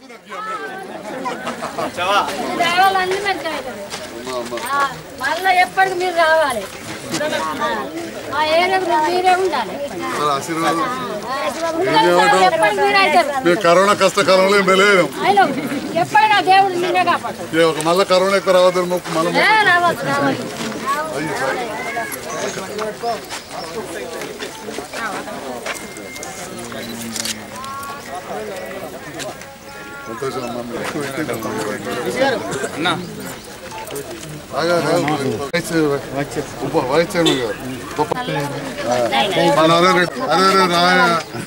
రావాలన్నీ మంచిగా అవుతుంది ఆ, మళ్ళా ఎప్పటికి మీరు రావాలి ఆ, మా ఏరియాకు మీరే ఉండాలి మరి ఆశీర్వాదం ఉండాలి సార్, ఎప్పటికి మీరు అవుతారు మేము కరోనా కష్టకాలంలో మేము వెళ్ళలేము ఆయన ఎప్పుడైనా దేవుడు మీరే కాపాడు ఏ ఒక మళ్ళీ కరోనా ఎక్కువ రావద్దని మొక్కు మళ్ళీ రావచ్చు రావచ్చు సంతోషం అమ్మా మీరు ఎక్కువ వ్యక్తిగతం. ఆగా, ఆగా. వైస్ ఉప వైస్ చైర్మన్ గారు గొప్ప ఆ, మా నారాయణ రెడ్డి అరే అరే రాయ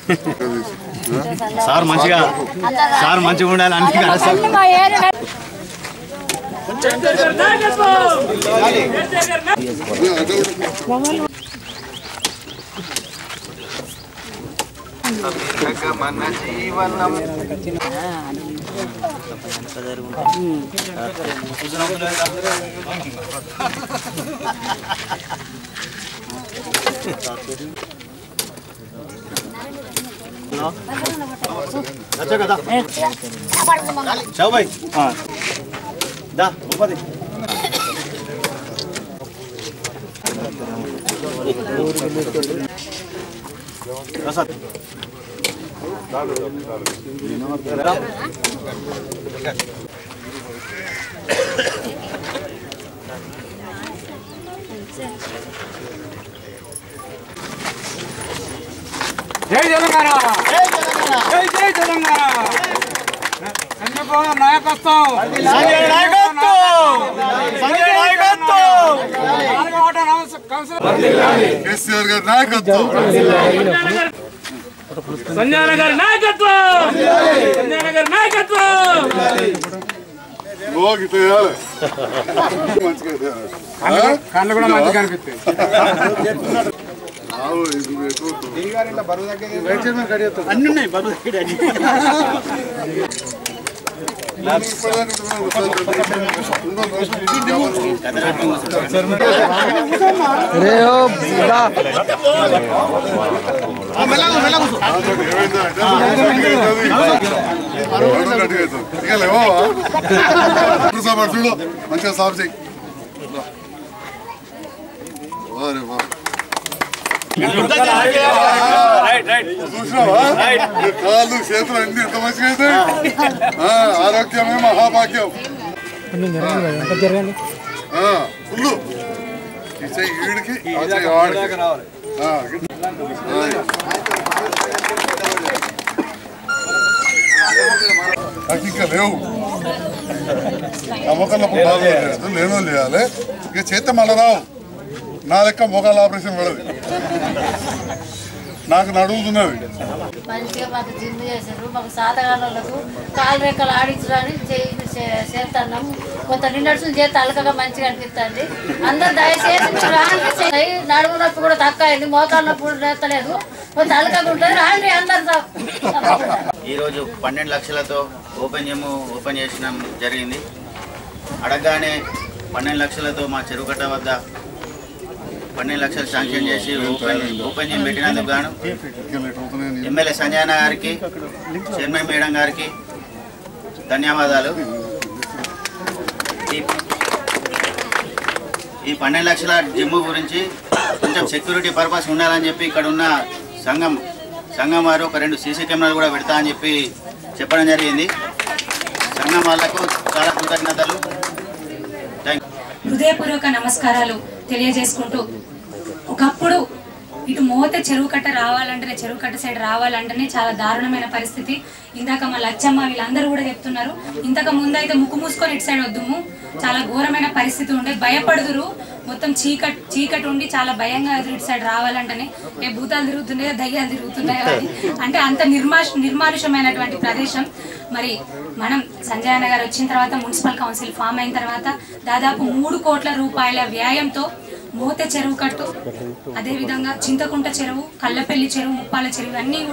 సార్ మంచిగా సార్ మంచిగా ఉండాలి అన్ని కలిసి అన్ని మా ఏరియా మన జీవనం చావు భాయ్ దా ఉపది ప్రసాద్ జై తెలంగాణ జై జై తెలంగాణ చంద్రబాబు నాయకత్వం సంజయ్ నాయకత్వం సంజయ్ నాయకత్వం నాలుగో ఓట నమస్- కౌన్సిలర్ కేసీఆర్ గారి నాయకత్వం సంజయ్ గారి నాయకత్వం సంజయ్ గారి నాయకత్వం ఓ గిట్ల చేయాలి మంచిగా చేయాలి. ఆ? కళ్ళు కూడా మంచిగా కనిపిస్తాయి ఆవు, ఇది ఎక్కువ అన్ని ఉన్నాయి బరువు దగ్గర అన్ని. చూడు మంచిగా సాఫ్ చేయి వారే వా చూసినావా ఈ కాళ్ళు చేతులు అన్ని ఎంత మంచిగా అయితే ఆరోగ్యమే మహాభాగ్యం ఆ, ఫుల్లు ఈ చెయ్యి ఈడికి ఆ చెయ్యి వాడికి ఆ, నాకు ఇంకా లేవు నమ్మకాలప్పుడు బాగా లేనో లేయాలి ఇక చేస్తే మళ్ళీ రావు నా లెక్క మోకాల ఆపరేషన్ పడదు నాకు నడుగుతున్నది మంచిగా మాకు జిమ్ చేశారు మాకు సాధగాళ్ళకు కాలు రెక్కలు ఆడించడానికి చేస్తున్నాం కొంత నిన్నటి చేస్తే అలకగా మంచిగా అనిపిస్తుంది అందరు దయచేసి మీరు రాండి చేయి. నడుము నొప్పి కూడా తక్కువ అయింది మోకాలు నొప్పి కూడా లేస్తలేదు కొంత అలకగా ఉంటుంది రాండి అందరు తప్పకుండా. ఈరోజు పన్నెండు లక్షలతో ఓపెన్ జిమ్ ఓపెన్ చేసిన జరిగింది అడగగానే పన్నెండు లక్షలతో మా చెరువుకట్ట వద్ద పన్నెండు లక్షలు శాంక్షన్ చేసి ఓపెన్ ఓపెన్ జిమ్ పెట్టినందుకు గాను ఎమ్మెల్యే సంజయన గారికి చైర్మన్ మేడం గారికి ధన్యవాదాలు ఈ- ఈ పన్నెండు లక్షల జిమ్ గురించి కొంచెం సెక్యూరిటీ పర్పస్ ఉండాలని చెప్పి ఇక్కడ ఉన్న సంఘం సంఘం వారు ఒక రెండు సీసీ కెమెరాలు కూడా పెడతా అని చెప్పి చెప్పడం జరిగింది సంఘం వాళ్లకు చాలా కృతజ్ఞతలు థ్యాంక్ హృదయపూర్వక నమస్కారాలు తెలియజేసుకుంటూ ఒకప్పుడు ఇటు మోత చెరువు కట్ట రావాలంటేనే చెరువు కట్ట సైడ్ రావాలంటేనే చాలా దారుణమైన పరిస్థితి ఇందాక మా లచ్చమ్మ వీళ్ళందరూ కూడా చెప్తున్నారు ఇంతకు ముందు అయితే ముక్కు మూసుకొని ఇటు సైడ్ వద్దుము చాలా ఘోరమైన పరిస్థితి ఉండే భయపడుదురు మొత్తం చీకట్ చీకటి ఉండి చాలా భయంగా ఎదురు ఇటు సైడ్ రావాలంటేనే ఏ భూతాలు తిరుగుతున్నాయో దయ్యాలు తిరుగుతున్నాయో అని అంటే అంత నిర్మాష నిర్మానుషమైనటువంటి ప్రదేశం మరి మనం సంజయ్ అన్న గారు వచ్చిన తర్వాత మున్సిపల్ కౌన్సిల్ ఫామ్ అయిన తర్వాత దాదాపు మూడు కోట్ల రూపాయల వ్యయంతో మోత చెరువు కట్టు అదేవిధంగా చింతకుంట చెరువు కల్లపల్లి చెరువు ముప్పాల చెరువు అన్నీ కూడా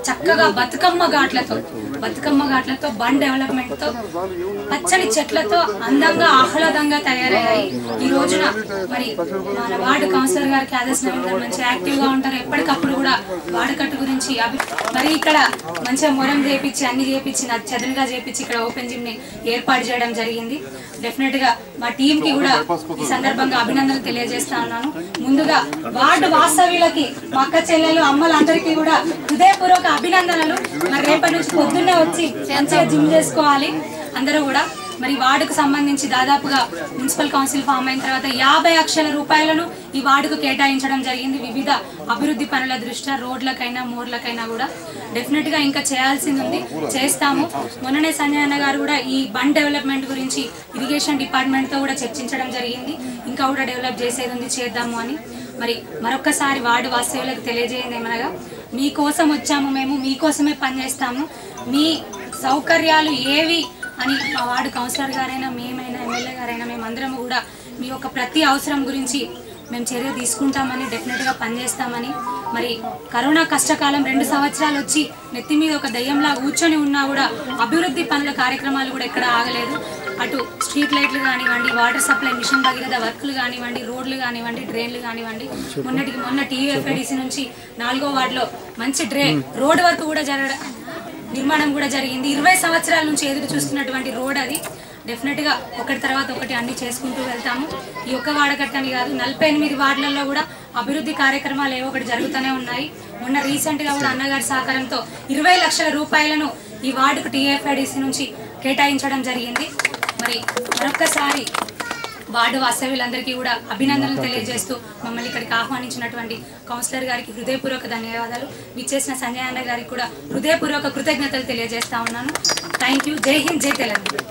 చక్కగా బతుకమ్మ ఘాట్లతో బతుకమ్మ ఘాట్లతో బన్ డెవలప్మెంట్ తో పచ్చని చెట్లతో అందంగా ఆహ్లాదంగా తయారయ్యాయి ఈ రోజున మరి మన వార్డు కౌన్సిలర్ గారికి ఆదేశం గారు మంచి యాక్టివ్ గా ఉంటారు ఎప్పటికప్పుడు కూడా వాడకట్టు గురించి అభి- మరి ఇక్కడ మంచిగా మొరం చేపించి అన్ని చేపించి నాకు చదునుగా చేపించి ఇక్కడ ఓపెన్ జిమ్ ని ఏర్పాటు చేయడం జరిగింది డెఫినెట్ గా మా టీం కి కూడా ఈ సందర్భంగా అభినందనలు తెలియజేస్తా ఉన్నాను ముందుగా వార్డు వాస్తవ్యులకి మా అక్క చెల్లెలు అమ్మలందరికీ కూడా హృదయపూర్వక అభినందనలు మరి రేపటి నుంచి పొద్దున్నే వచ్చి మంచిగా జిమ్ చేసుకోవాలి అందరూ కూడా మరి వార్డుకు సంబంధించి దాదాపుగా మున్సిపల్ కౌన్సిల్ ఫామ్ అయిన తర్వాత యాభై లక్షల రూపాయలను ఈ వార్డుకు కేటాయించడం జరిగింది వివిధ అభివృద్ధి పనుల దృష్ట్యా రోడ్లకైనా మోర్లకైనా కూడా డెఫినెట్ గా ఇంకా చేయాల్సింది ఉంది చేస్తాము మొన్ననే సంజయ్ అన్న గారు కూడా ఈ బండ్ డెవలప్మెంట్ గురించి ఇరిగేషన్ డిపార్ట్మెంట్ తో కూడా చర్చించడం జరిగింది ఇంకా కూడా డెవలప్ చేసేది ఉంది చేద్దాము అని మరి మరొక్కసారి వార్డు వాస్తవ్యులకు తెలియజేయండి ఏమనగా మీకోసం వచ్చాము మేము మీకోసమే పనిచేస్తాము మీ సౌకర్యాలు ఏవి అని మా వార్డు కౌన్సిలర్ గారైనా మేమైనా ఎమ్మెల్యే గారైనా మేమందరం కూడా మీ యొక్క ప్రతి అవసరం గురించి మేము చర్య తీసుకుంటామని డెఫినెట్గా పనిచేస్తామని మరి కరోనా కష్టకాలం రెండు సంవత్సరాలు వచ్చి నెత్తి మీద ఒక దయ్యంలా కూర్చొని ఉన్నా కూడా అభివృద్ధి పనుల కార్యక్రమాలు కూడా ఎక్కడ ఆగలేదు అటు స్ట్రీట్ లైట్లు కానివ్వండి వాటర్ సప్లై మిషన్ భగీరథ వర్క్లు కానివ్వండి రోడ్లు కానివ్వండి డ్రైన్లు కానివ్వండి మొన్నటికి మొన్న టీఎఫ్ఐడిసి నుంచి నాలుగో వార్డులో మంచి డ్రే రోడ్ వర్క్ కూడా జరగడం నిర్మాణం కూడా జరిగింది ఇరవై సంవత్సరాల నుంచి ఎదురు చూస్తున్నటువంటి రోడ్ అది డెఫినెట్ గా ఒకటి తర్వాత ఒకటి అన్ని చేసుకుంటూ వెళ్తాము ఈ ఒక్క వాడకట్టని కాదు నలభై ఎనిమిది వార్డులలో కూడా అభివృద్ధి కార్యక్రమాలు ఏవో ఒకటి జరుగుతూనే ఉన్నాయి మొన్న రీసెంట్ గా కూడా అన్నగారి సహకారంతో ఇరవై లక్షల రూపాయలను ఈ వార్డుకు టీఎఫ్ఐడిసి నుంచి కేటాయించడం జరిగింది మరి మరొక్కసారి వార్డు వాస్తవ్యులందరికీ కూడా అభినందనలు తెలియజేస్తూ మమ్మల్ని ఇక్కడికి ఆహ్వానించినటువంటి కౌన్సిలర్ గారికి హృదయపూర్వక ధన్యవాదాలు విచ్చేసిన సంజయ్ అన్న గారికి కూడా హృదయపూర్వక కృతజ్ఞతలు తెలియజేస్తా ఉన్నాను థ్యాంక్ యూ జై హింద్ జై తెలంగాణ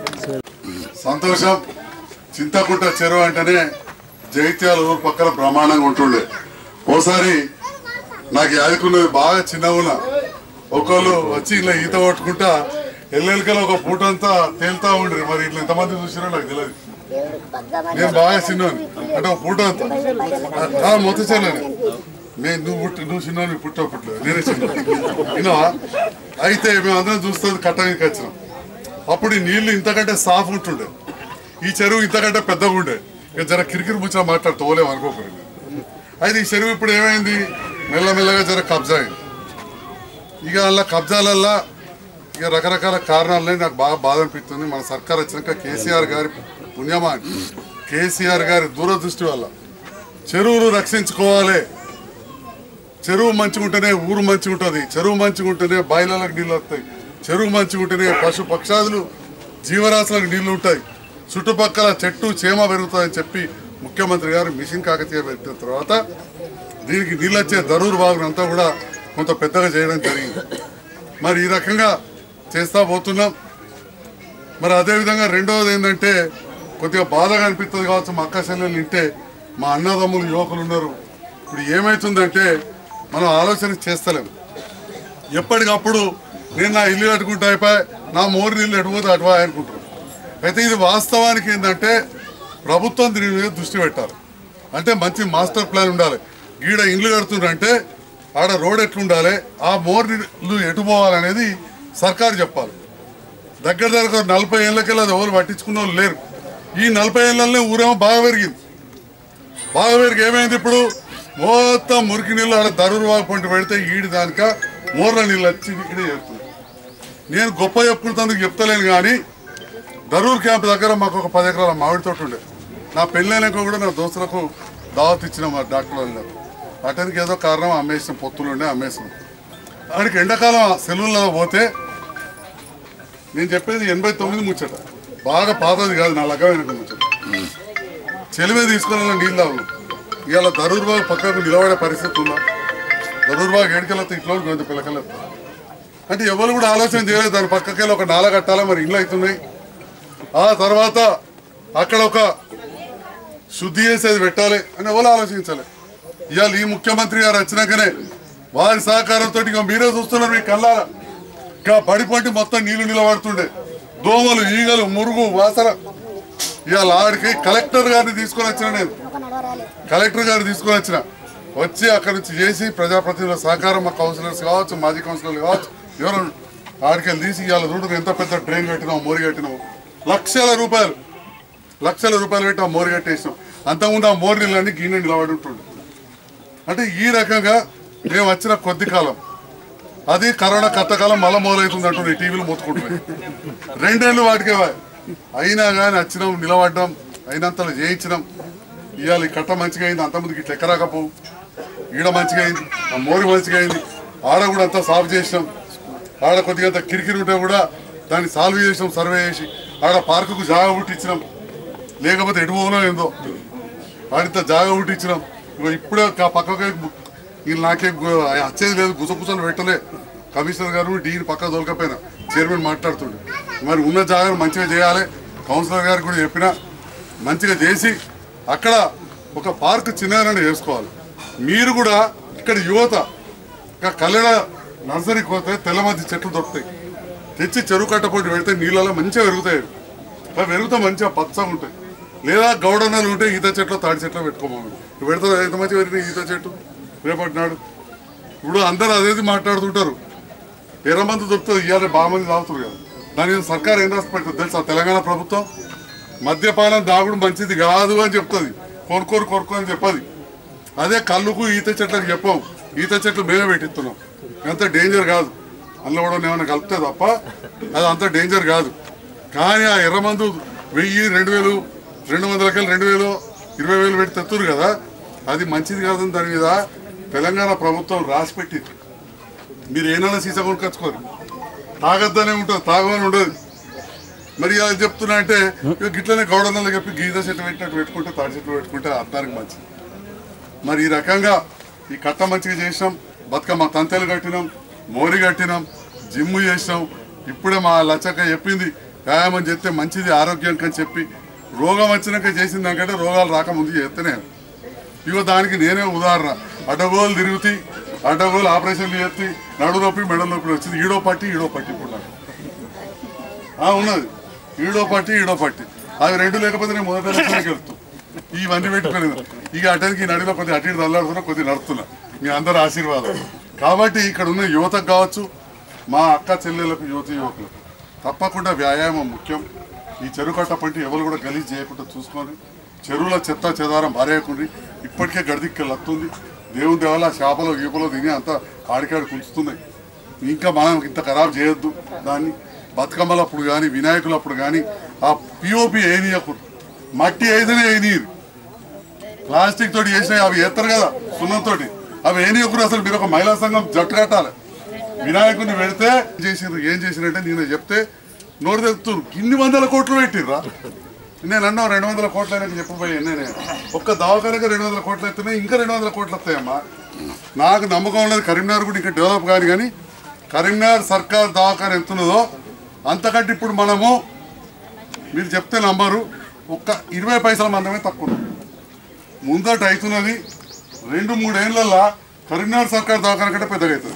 సంతోషం చింతకుంట చెరువు అంటేనే జైత్యాల ఊరు పక్కన బ్రహ్మాండంగా ఉంటుండే ఓసారి నాకు యాదుకున్నది బాగా చిన్నగా ఉన్నా ఒకళ్ళు వచ్చి ఇలా ఈత కొట్టుకుంటా ఎల్లెలకల ఒక పూట అంతా తేలుతా ఉండ్రి మరి ఇట్లా ఎంతమంది చూసినా నాకు తెలియదు నేను బాగా చిన్నోని అంటే ఒక పూట అంతా ఆ, మొత్తం చెల్లని నేను నువ్వు పుట్టి నువ్వు చిన్నోని పుట్టో పుట్టలేదు నేనే చిన్న విన్నావా అయితే మేము అందరం చూస్తుంది కట్టానికి వచ్చినాం అప్పుడు ఈ నీళ్లు ఇంతకంటే సాఫ్ ఉంటుండే ఈ చెరువు ఇంతకంటే పెద్దగా ఉండే ఇక జర కిరికిరి ముచ్చట మాట్లాడు తోలేం అనుకోకూడదు అయితే ఈ చెరువు ఇప్పుడు ఏమైంది మెల్లమెల్లగా జర కబ్జా అయింది ఇక అలా కబ్జాలల్లా ఇక రకరకాల కారణాలనే నాకు బాగా బాధ అనిపిస్తుంది మన సర్కార్ వచ్చినాక కేసీఆర్ గారి పుణ్యమా కేసీఆర్ గారి దూరదృష్టి వల్ల చెరువులు రక్షించుకోవాలి చెరువు మంచిగా ఉంటేనే ఊరు మంచిగా ఉంటుంది చెరువు మంచిగా ఉంటేనే బాయిలలకు నీళ్ళు వస్తాయి చెరువు మంచిగా ఉంటేనే పశు పక్షాదులు జీవరాశులకు నీళ్లు ఉంటాయి చుట్టుపక్కల చెట్టు చేమ పెరుగుతుందని చెప్పి ముఖ్యమంత్రి గారు మిషన్ కాకతీయ పెట్టిన తర్వాత దీనికి నీళ్ళు వచ్చే దరూరు బాగుని అంతా కూడా కొంత పెద్దగా చేయడం జరిగింది మరి ఈ రకంగా చేస్తా పోతున్నాం మరి అదేవిధంగా రెండవది ఏంటంటే కొద్దిగా బాధగా అనిపిస్తుంది కావచ్చు మా అక్క చెల్లెలు వింటే మా అన్నదమ్ములు యువకులు ఉన్నారు ఇప్పుడు ఏమవుతుందంటే మనం ఆలోచన చేస్తలేం ఎప్పటికప్పుడు నేను నా ఇల్లు కట్టుకుంటా అయిపోయి నా మోరి నీళ్ళు ఎటుపోతే అటువా అనుకుంటారు అయితే ఇది వాస్తవానికి ఏంటంటే ప్రభుత్వం దీని మీద దృష్టి పెట్టాలి అంటే మంచి మాస్టర్ ప్లాన్ ఉండాలి గీడ ఇండ్లు కడుతుండ్రంటే ఆడ రోడ్ ఎట్లుండాలి ఆ మోర్ నీళ్ళు ఎటు పోవాలనేది సర్కారు చెప్పాలి దగ్గర దగ్గర ఒక నలభై ఏళ్ళకెళ్ళి అది ఎవరు పట్టించుకున్న వాళ్ళు లేరు ఈ నలభై ఏళ్ళనే ఊరేమో బాగా పెరిగింది బాగా పెరిగి ఏమైంది ఇప్పుడు మొత్తం మురికి నీళ్ళు ఆడ దరూరు వాగు పంట పెడితే ఈడి దానిక మూర్ల నీళ్ళు వచ్చి ఇక్కడే చేరుతుంది నేను గొప్ప చెప్పుకుంటందుకు చెప్తలేను కానీ దరూర్ క్యాంప్ దగ్గర మాకు ఒక పది ఎకరాల మామిడి తోట ఉండే నా పెళ్ళైనాక కూడా నా దోస్తులకు దావత్ ఇచ్చిన మా డాక్టర్ వాళ్ళు అతనికి ఏదో కారణం అమ్మేసిన పొత్తులు ఉండే అమ్మేసిన ఆడికి ఎండాకాలం సెలవుల్లో పోతే నేను చెప్పేది ఎనభై తొమ్మిది ముచ్చట బాగా పాతది కాదు నా లగ్గమైన ముచ్చట చెలిమే తీసుకుని నీళ్ళు తాగు ఇవాళ దరూర్ బాగు పక్కకు నిలబడే పరిస్థితి ఉందా దరూర్ బాగు ఏడుకెళ్ళతో ఇంట్లో గొంతు పిల్లకెళ్ళదు అంటే ఎవరు కూడా ఆలోచన చేయలేదు దాని పక్కకెళ్ళి ఒక నాల కట్టాలా మరి ఇండ్లు అవుతున్నాయి ఆ తర్వాత అక్కడ ఒక శుద్ధి చేసేది పెట్టాలి అని ఎవరు ఆలోచించాలి ఇవాళ ఈ ముఖ్యమంత్రి గారు వచ్చినాకనే వారి సహకారంతో ఇక మీరే చూస్తున్నారు మీ కళ్ళారా ఇంకా పడిపంటి మొత్తం నీళ్లు నిలబడుతుండే దోమలు ఈగలు మురుగు వాసన ఇవాళ ఆడికి కలెక్టర్ గారిని తీసుకొని వచ్చిన నేను కలెక్టర్ గారిని తీసుకొని వచ్చిన వచ్చి అక్కడి నుంచి చేసి ప్రజాప్రతినిధుల సహకారం మా కౌన్సిలర్స్ కావచ్చు మాజీ కౌన్సిలర్లు కావచ్చు ఎవరు ఆడికెళ్ళి తీసి ఇవాళ చూడు ఎంత పెద్ద డ్రైన్ కట్టినావు మోరి కట్టినావు లక్షల రూపాయలు లక్షల రూపాయలు పెట్టి ఆ మోరి కట్టేసినాం అంతకుముందు ఆ మోరి నీళ్ళని గిన్నె నిలబడి ఉంటుండే అంటే ఈ రకంగా మేము వచ్చిన కొద్ది కాలం అది కరోనా కట్టకాలం మళ్ళా మొదలవుతుంది అంటుంది టీవీలు మొత్తుకుంటున్నాయి రెండేళ్ళు వాటికే వా- అయినా కానీ వచ్చినాం నిలబడ్డాం అయినంతలో చేయించినాం ఇవాళ ఈ కట్ట మంచిగా అయింది అంతమందికి ఇట్లా ఎక్కరాకపోవు ఈడ మంచిగా అయింది ఆ మోరి మంచిగా అయింది ఆడ కూడా అంతా సాల్వ్ చేసినాం ఆడ కొద్దిగా అంత కిరికిరి ఉంటే కూడా దాన్ని సాల్వ్ చేసినాం సర్వే చేసి ఆడ పార్కుకు జాగా పుట్టించినాం లేకపోతే ఎటు పోలో ఏందో ఆడిత జాగా పుట్టించినాం ఇగో ఇప్పుడే కా- పక్కకి వీళ్ళు నాకేం గు- వచ్చేది లేదు గుసగుసలు పెట్టలే కమిషనర్ గారు డీని పక్క దొరకపోయినా చైర్మన్ మాట్లాడుతుండే మరి ఉన్న జాగాను మంచిగా చేయాలి కౌన్సిలర్ గారికి కూడా చెప్పినా మంచిగా చేసి అక్కడ ఒక పార్క్ చిన్నగానే చేసుకోవాలి మీరు కూడా ఇక్కడ యువత ఇంకా కల్లెడ నర్సరీకి పోతే తెల్లమద్ది చెట్లు దొరుకుతాయి తెచ్చి చెరువు కట్టపోటీ పెడితే నీళ్ళలో మంచిగా పెరుగుతాయి అవి. అవి పెరుగుతా మంచిగా పచ్చగా ఉంటాయి లేదా గౌడన్నలు ఉంటే ఈత చెట్లు తాడి చెట్లు పెట్టుకోమని పెడతా ఎంత మంచిగా పెరిగినాయి ఈత చెట్టు రేపటి నాడు ఇప్పుడు అందరూ అదేది మాట్లాడుతుంటారు ఎర్రమంది దొరుకుతుంది ఇవాళ బాగా మంది తాగుతారు కదా దాని మీద సర్కార్ ఏం రాసి పెడుతుంది తెలుసా తెలంగాణ ప్రభుత్వం మద్యపానం దాగుడు మంచిది కాదు అని చెప్తుంది కొనుక్కోరు కొనుక్కో అని చెప్పది అదే కళ్ళుకు ఈత చెట్లకు చెప్పాం ఈత చెట్లు మేమే పెట్టిస్తున్నాం అంత డేంజర్ కాదు అందులో కూడా ఏమైనా కలిపితే తప్ప అది అంత డేంజర్ కాదు కానీ ఆ ఎర్రమందు వెయ్యి రెండు వేలు రెండు వందలకెళ్ళి రెండు వేలు ఇరవై వేలు పెట్టి తెత్తురు కదా అది మంచిది కాదని దాని మీద తెలంగాణ ప్రభుత్వం రాసి పెట్టింది మీరు ఏమైనా సీసా కొనుక్కొచ్చుకోరు తాగొద్దనే ఉంటుంది తాగమని ఉండదు మరి ఇలా చెప్తున్నా అంటే ఇక గిట్లనే గౌడన్నలు చెప్పి గీత చెట్టు పెట్టినట్టు పెట్టుకుంటే తాడి చెట్లు పెట్టుకుంటే అర్థానికి మంచిది మరి ఈ రకంగా ఈ కట్ట మంచిగా చేసినాం బతుకమ్మ తంతెలు కట్టినాం మోరి కట్టినాం జిమ్ చేసినాం ఇప్పుడే మా లచ్చక్క చెప్పింది వ్యాయామం చేస్తే మంచిది ఆరోగ్యానికి అని చెప్పి రోగం వచ్చినాక చేసిన దానికంటే రోగాలు రాకముందు చేస్తేనే ఇగో దానికి నేనే ఉదాహరణ అడ్డగోలు తిరుగుతి అడ్డగోలు ఆపరేషన్లు చేస్తే నడు నొప్పి మెడ నొప్పి వచ్చింది ఈడో పట్టి ఈడో పట్టి ఇప్పుడు నాకు ఆ, ఉన్నది ఈడో పట్టి ఈడో పట్టి అవి రెండు లేకపోతే నేను మొదటి లక్షణానికి వెళ్తాను ఇవన్నీ పెట్టుకోలేదు ఇక అటెన్కి నడిలో కొద్దిగా అటు ఇటు తల్లాడుతున్నా కొద్దిగా నడుస్తున్నా మీ అందరి ఆశీర్వాదం కాబట్టి ఇక్కడ ఉన్న యువతకు కావచ్చు మా అక్క చెల్లెలకు యువతి యువకులకు తప్పకుండా వ్యాయామం ముఖ్యం ఈ చెరువు కట్ట పంటి ఎవరు కూడా గలీజ్ చేయకుండా చూసుకొని చెరువుల చెత్త చెదారం భారేయకుండా ఇప్పటికే గడిదిక్కెళ్ళి వస్తుంది దేవుని దేవాల చేపలు గీపలు తిని అంతా ఆడికాడి కుంచుతున్నాయి ఇంకా మనం ఇంత ఖరాబ్ చేయొద్దు దాన్ని బతుకమ్మలప్పుడు కానీ వినాయకులప్పుడు కానీ ఆ పిఓపి వేయనీయకూడదు మట్టి అయితేనే వేయనీరు ప్లాస్టిక్ తోటి వేసినాయి అవి వేస్తారు కదా సున్నంతో అవి వేయనీయకూడదు అసలు మీరు ఒక మహిళా సంఘం జట్టు కట్టాలి వినాయకుడిని పెడితే చేసిర్రు ఏం చేసిరంటే నేను చెప్తే నోరు తెస్తున్నారు ఇన్ని వందల కోట్లు పెట్టిర్రా నేను అన్నా రెండు వందల కోట్లు అయినాక చెప్పబోయే నేనే ఒక్క దవాఖానగా రెండు వందల కోట్లు ఎత్తున్నాయి ఇంకా రెండు వందల కోట్లు వస్తాయమ్మా నాకు నమ్మకం ఉన్నది కరీంనగర్ కూడా ఇంకా డెవలప్ కాని కానీ కరీంనగర్ సర్కార్ దవాఖాన ఎంత ఉన్నదో అంతకంటే ఇప్పుడు మనము మీరు చెప్తే నమ్మరు ఒక్క ఇరవై పైసల మందమే తక్కువ ఉంది. ముందట అవుతున్నది రెండు మూడేళ్లలో కరీంనగర్ సర్కార్ దవాఖాన కంటే పెద్దగా అవుతుంది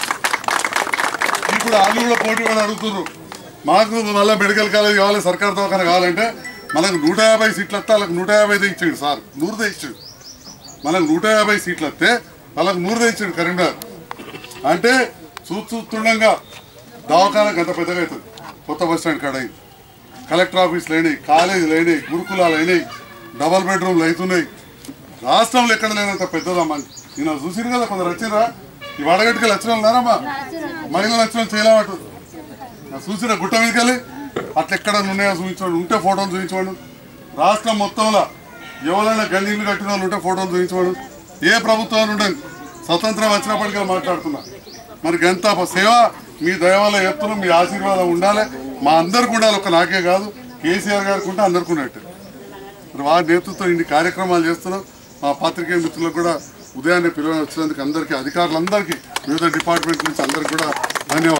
ఇప్పుడు వాళ్ళు కూడా పోటీ పడి అడుగుతున్నారు మాకు మళ్ళీ మెడికల్ కాలేజ్ కావాలి సర్కార్ దవాఖాన కావాలంటే మనకు నూట యాభై సీట్లు వస్తే వాళ్ళకి నూట యాభై ఇచ్చాడు సార్ నూరుదే ఇచ్చాడు మనకు నూట యాభై సీట్లు వస్తే వాళ్ళకి నూరుదే ఇచ్చాడు కరీంనగర్ అంటే చూ చూస్తుండగా దవాఖాన గంట పెద్దగా అవుతుంది కొత్త బస్ స్టాండ్ కాడ అయింది కలెక్టర్ ఆఫీసులు అయినాయి కాలేజీలు అయినాయి గురుకులాలు అయినాయి డబల్ బెడ్రూమ్లు అవుతున్నాయి రాష్ట్రంలో ఎక్కడ లేనంత పెద్దదమ్మా నేను చూసిరు కదా కొందరు వచ్చిరా ఈ వడగట్టుకెళ్ళి వచ్చిన వాళ్ళు ఉన్నారమ్మా మహిళలు వచ్చిన వాళ్ళు చేయలేమటు చూసిన గుట్ట మీదకి వెళ్ళి అట్లా ఎక్కడ ఉన్నాయో చూపించండి ఉంటే ఫోటోలు చూపించండి రాష్ట్రం మొత్తంలో ఎవరైనా గల్లీలు కట్టిన వాళ్ళు ఉంటే ఫోటోలు చూపించండి ఏ ప్రభుత్వాలు ఉండదు స్వతంత్రం వచ్చినప్పటికీ మాట్లాడుతున్నా మరి గంత సేవ మీ దయ వల్ల ఎత్తున మీ ఆశీర్వాదం ఉండాలి మా అందరికి ఉండాలి ఒక నాకే కాదు కేసీఆర్ గారికి ఉంటే అందరికి ఉన్నట్టు మరి వారి నేతృత్వం ఇన్ని కార్యక్రమాలు చేస్తున్నాం మా పాత్రికేయ మిత్రులకు కూడా ఉదయాన్నే పిలువ వచ్చినందుకు అందరికీ అధికారులందరికీ వివిధ డిపార్ట్మెంట్ నుంచి అందరికీ కూడా ధన్యవాదాలు